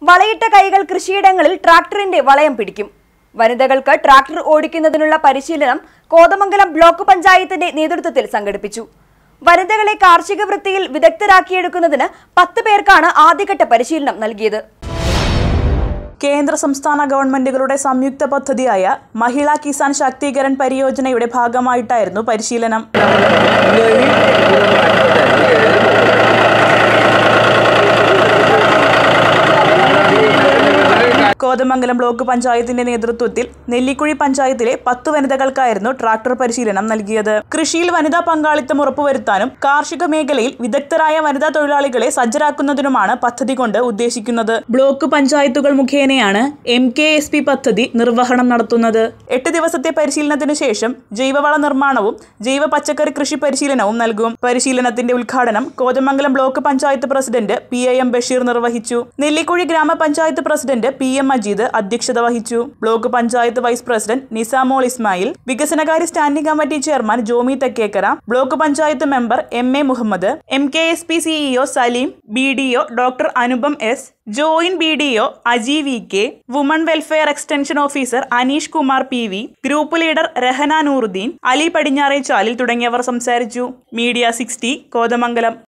വളയിട്ട കൈകൾ കൃഷിയിടങ്ങളിൽ ട്രാക്ടറിന്റെ വളയം പിടിക്കും വനിതകൾക്ക് ട്രാക്ടർ ഓടിക്കുന്നതിനുള്ള പരിശീലനം കോതമംഗലം ബ്ലോക്ക് പഞ്ചായത്തിന്റെ നേതൃത്വത്തിൽ സംഘടിപ്പിച്ചു വനിതകളെ കാർഷിക വൃത്തിയിൽ വിദഗ്ധരാക്കിയെടുക്കുന്നതിന് പത്ത് പേർക്കാണ് ആദ്യഘട്ട പരിശീലനം നൽകിയത് കേന്ദ്ര സംസ്ഥാന ഗവൺമെന്റുകളുടെ സംയുക്ത പദ്ധതിയായ മഹിളാ കിസാൻ ശാക്തീകരൺ പരിയോജനയുടെ ഭാഗമായിട്ടായിരുന്നു പരിശീലനം കോതമംഗലം ബ്ലോക്ക് പഞ്ചായത്തിന്റെ നേതൃത്വത്തിൽ നെല്ലിക്കുഴി പഞ്ചായത്തിലെ പത്ത് വനിതകൾക്കായിരുന്നു ട്രാക്ടർ പരിശീലനം നൽകിയത് കൃഷിയിൽ വനിതാ പങ്കാളിത്തം ഉറപ്പുവരുത്താനും കാർഷിക മേഖലയിൽ വിദഗ്ധരായ വനിതാ തൊഴിലാളികളെ സജ്ജരാക്കുന്നതിനുമാണ് പദ്ധതി കൊണ്ട് ഉദ്ദേശിക്കുന്നത് ബ്ലോക്ക് പഞ്ചായത്തുകൾ മുഖേനയാണ് എം കെ എസ് പി പദ്ധതി നിർവഹണം നടത്തുന്നത് എട്ട് ദിവസത്തെ പരിശീലനത്തിനു ശേഷം ജൈവവള നിർമ്മാണവും ജൈവ പച്ചക്കറി കൃഷി പരിശീലനവും നൽകും പരിശീലനത്തിന്റെ ഉദ്ഘാടനം Kothamangalam block panchayat president P I M Basheer നിർവഹിച്ചു Nellikuzhi grama panchayat president P M Majeed അധ്യക്ഷത വഹിച്ചു block panchayat vice president Nisamol Ismail വികസനകാര്യ standing committee chairman Jomy Thekkekara block panchayat member M A Muhammad M K S P CEO Saleem B D O doctor Anupam S joint B D O Aji V K woman welfare extension officer Aneesh Kumar P V group leader Rahana Nooruddeen Ali Padinjarechalil തുടങ്ങിയവർ സംസാരിച്ചു media sixty Kothamangalam